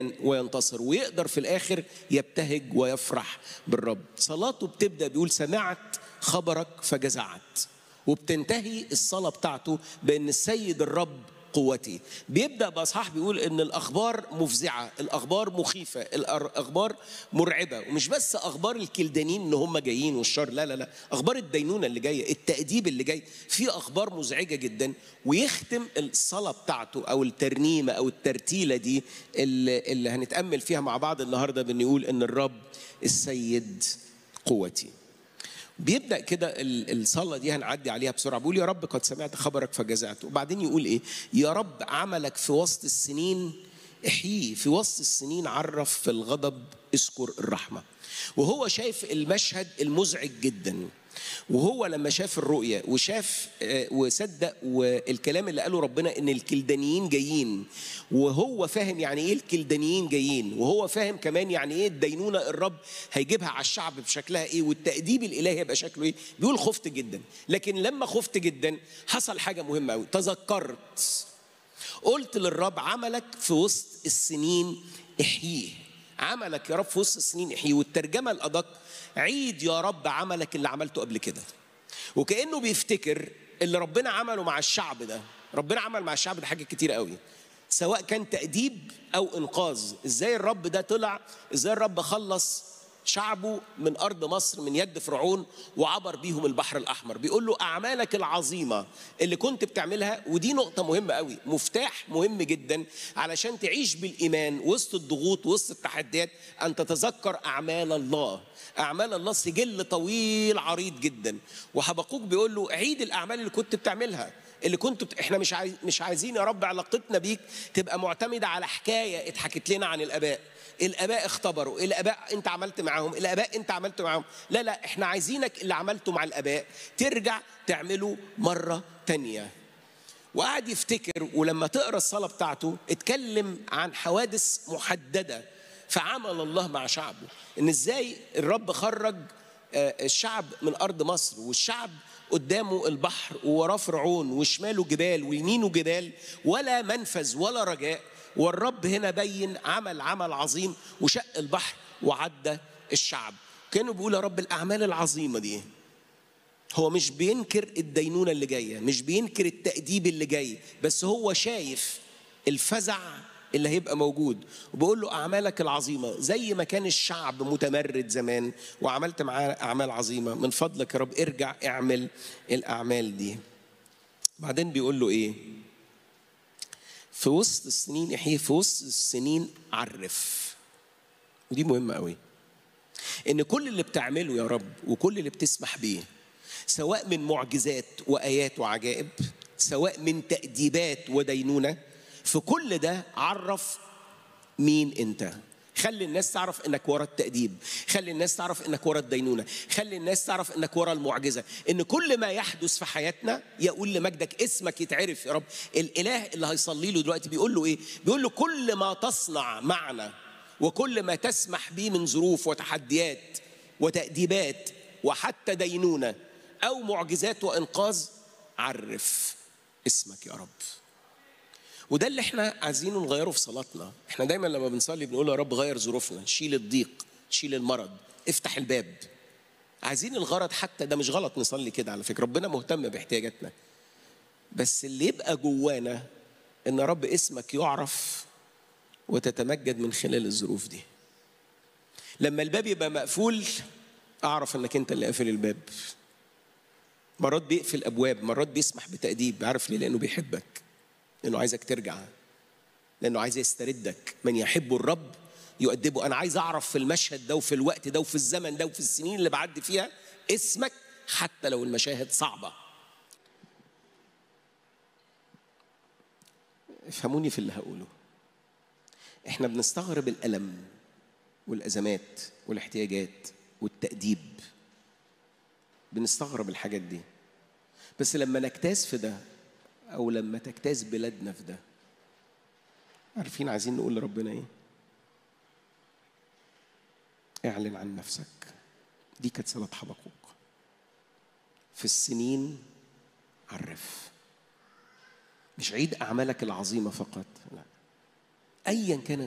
وينتصر ويقدر في الاخر يبتهج ويفرح بالرب صلاته بتبدا بيقول سمعت خبرك فجزعت وبتنتهي الصلاه بتاعته بان السيد الرب قوتي بيبدا باصحاح بيقول ان الاخبار مفزعه الاخبار مخيفه الاخبار مرعبه ومش بس اخبار الكلدانين ان هم جايين والشر لا لا لا اخبار الدينونه اللي جايه التاديب اللي جاي في اخبار مزعجه جدا ويختم الصلاه بتاعته او الترنيمه او الترتيله دي اللي, اللي هنتامل فيها مع بعض النهارده بان يقول ان الرب السيد قوتي بيبدا كده الصلاه دي هنعدي عليها بسرعه بيقول يا رب قد سمعت خبرك فجزعت وبعدين يقول ايه يا رب عملك في وسط السنين احييه في وسط السنين عرف في الغضب اذكر الرحمه وهو شايف المشهد المزعج جدا وهو لما شاف الرؤية وشاف وصدق والكلام اللي قاله ربنا ان الكلدانيين جايين وهو فاهم يعني ايه الكلدانيين جايين وهو فاهم كمان يعني ايه الدينونة الرب هيجيبها على الشعب بشكلها ايه والتأديب الالهي هيبقى شكله ايه بيقول خفت جدا لكن لما خفت جدا حصل حاجة مهمة قوي تذكرت قلت للرب عملك في وسط السنين احييه عملك يا رب في وسط السنين احييه والترجمة الأدق عيد يا رب عملك اللي عملته قبل كده وكأنه بيفتكر اللي ربنا عمله مع الشعب ده ربنا عمل مع الشعب ده حاجات كتير قوي سواء كان تأديب أو إنقاذ إزاي الرب ده طلع إزاي الرب خلص شعبه من أرض مصر من يد فرعون وعبر بيهم البحر الأحمر بيقول له أعمالك العظيمة اللي كنت بتعملها ودي نقطة مهمة قوي مفتاح مهم جدا علشان تعيش بالإيمان وسط الضغوط وسط التحديات أن تتذكر أعمال الله أعمال الله سجل طويل عريض جدا وحبقوك بيقول له عيد الأعمال اللي كنت بتعملها اللي كنت بت... احنا مش عايز... مش عايزين يا رب علاقتنا بيك تبقى معتمده على حكايه اتحكت لنا عن الاباء الاباء اختبروا الاباء انت عملت معاهم الاباء انت عملت معاهم لا لا احنا عايزينك اللي عملته مع الاباء ترجع تعمله مره تانية وقعد يفتكر ولما تقرا الصلاه بتاعته اتكلم عن حوادث محدده فعمل الله مع شعبه ان ازاي الرب خرج الشعب من ارض مصر والشعب قدامه البحر ووراه فرعون وشماله جبال ويمينه جبال ولا منفذ ولا رجاء والرب هنا بين عمل عمل عظيم وشق البحر وعدى الشعب كانوا بيقول يا رب الاعمال العظيمه دي هو مش بينكر الدينونه اللي جايه مش بينكر التاديب اللي جاي بس هو شايف الفزع اللي هيبقى موجود وبقول له اعمالك العظيمه زي ما كان الشعب متمرد زمان وعملت معاه اعمال عظيمه من فضلك يا رب ارجع اعمل الاعمال دي بعدين بيقول له ايه في وسط السنين احيي في وسط السنين عرف ودي مهمه قوي ان كل اللي بتعمله يا رب وكل اللي بتسمح بيه سواء من معجزات وايات وعجائب سواء من تاديبات ودينونه في كل ده عرف مين انت خلي الناس تعرف انك ورا التأديب خلي الناس تعرف انك ورا الدينونة خلي الناس تعرف انك ورا المعجزة ان كل ما يحدث في حياتنا يقول لمجدك اسمك يتعرف يا رب الاله اللي هيصلي له دلوقتي بيقول له ايه بيقول له كل ما تصنع معنا وكل ما تسمح به من ظروف وتحديات وتأديبات وحتى دينونة او معجزات وانقاذ عرف اسمك يا رب وده اللي احنا عايزينه نغيره في صلاتنا احنا دايما لما بنصلي بنقول يا رب غير ظروفنا شيل الضيق شيل المرض افتح الباب عايزين الغرض حتى ده مش غلط نصلي كده على فكره ربنا مهتم باحتياجاتنا بس اللي يبقى جوانا ان رب اسمك يعرف وتتمجد من خلال الظروف دي لما الباب يبقى مقفول اعرف انك انت اللي قافل الباب مرات بيقفل ابواب مرات بيسمح بتاديب عارف ليه لانه بيحبك لانه عايزك ترجع لانه عايز يستردك من يحب الرب يؤدبه انا عايز اعرف في المشهد ده وفي الوقت ده وفي الزمن ده وفي السنين اللي بعدي فيها اسمك حتى لو المشاهد صعبه افهموني في اللي هقوله احنا بنستغرب الالم والازمات والاحتياجات والتاديب بنستغرب الحاجات دي بس لما نجتاز في ده او لما تجتاز بلادنا في ده عارفين عايزين نقول لربنا ايه اعلن عن نفسك دي كانت صلاة حبقوق في السنين عرف مش عيد أعمالك العظيمة فقط لا أيا كانت